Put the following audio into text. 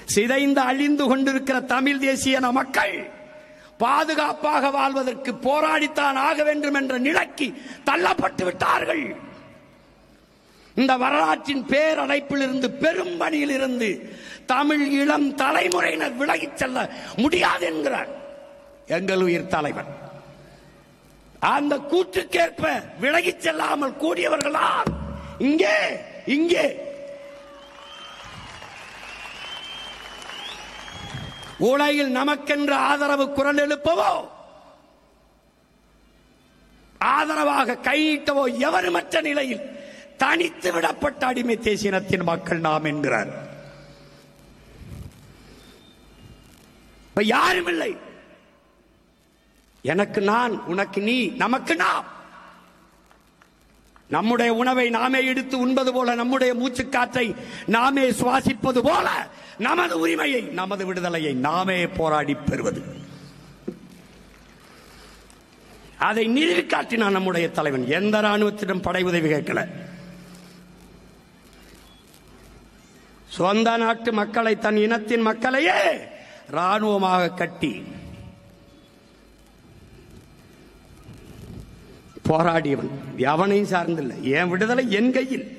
சிதைந்து அழிந்து கொண்டிருக்கிற தமிழ் தேசிய மக்கள் பாதுகாப்பாக வாழ்வதற்கு போராடித்தான் ஆக வேண்டும் என்ற நிலைக்கு தள்ளப்பட்டு விட்டார்கள் இந்த வரலாற்றின் பேரடைப்பில் இருந்து பெரும் பணியில் இருந்து தமிழ் இளம் தலைமுறையினர் விலகிச் செல்ல முடியாது என்கிறார் எங்கள் உயிர் தலைவர் அந்த கூற்றுக்கேற்ப விலகிச் செல்லாமல் கூடியவர்களால் இங்கே இங்கே உலகில் நமக்கென்று ஆதரவு குரல் எழுப்பவோ ஆதரவாக கையிட்டவோ எவருமற்ற நிலையில் தனித்து விடப்பட்ட அடிமை தேசியனத்தின் மக்கள் நாம் என்கிறார் இப்ப யாரும் இல்லை எனக்கு நான் உனக்கு நீ நமக்கு நாம் நம்முடைய உணவை நாமே எடுத்து உண்பது போல நம்முடைய மூச்சுக்காற்றை நாமே சுவாசிப்பது போல நமது உரிமையை நமது விடுதலையை நாமே போராடி பெறுவது அதை நிறுவி காட்டினான் நம்முடைய தலைவன் எந்த ராணுவத்திடம் படை உதவி கேட்கல சொந்த நாட்டு மக்களை தன் இனத்தின் மக்களையே ராணுவமாக கட்டி போராடியவன் எவனையும் சார்ந்தில்லை என் விடுதலை என் கையில்